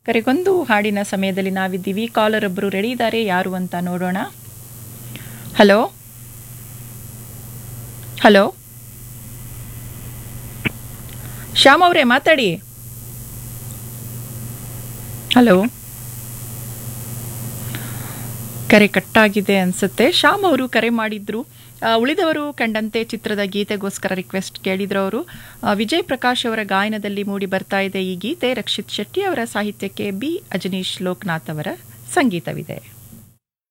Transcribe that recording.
ಕರೆಗೊಂದು ಹಾಡಿನ ಸಮಯದಲ್ಲಿ ನಾವಿದ್ದೀವಿ ಕಾಲರ್ ಒಬ್ಬರು ರೆಡಿ ಇದ್ದಾರೆ ಯಾರು ಅಂತ ನೋಡೋಣ ಹಲೋ ಹಲೋ ಶ್ಯಾಮ್ ಅವರೇ ಮಾತಾಡಿ ಹಲೋ ಕರೆ ಕಟ್ಟಾಗಿದೆ ಅನ್ಸುತ್ತೆ ಶ್ಯಾಮ್ ಅವರು ಕರೆ ಮಾಡಿದ್ರು ಆ, ಉಳಿದವರು ಕಂಡಂತೆ ಚಿತ್ರದ ಗೀತೆಗೋಸ್ಕರ ರಿಕ್ವೆಸ್ಟ್ ಕೇಳಿದ್ರು ಅವರು ಆ, ವಿಜಯ್ ಪ್ರಕಾಶ್ ಅವರ ಗಾಯನದಲ್ಲಿ ಮೂಡಿ ಬರ್ತಾ ಇದೆ ಈ ಗೀತೆ ರಕ್ಷಿತ್ ಶೆಟ್ಟಿ ಅವರ ಸಾಹಿತ್ಯಕ್ಕೆ ಬಿ ಅಜನೀಶ್ ಲೋಕನಾಥ್ ಅವರ ಸಂಗೀತವಿದೆ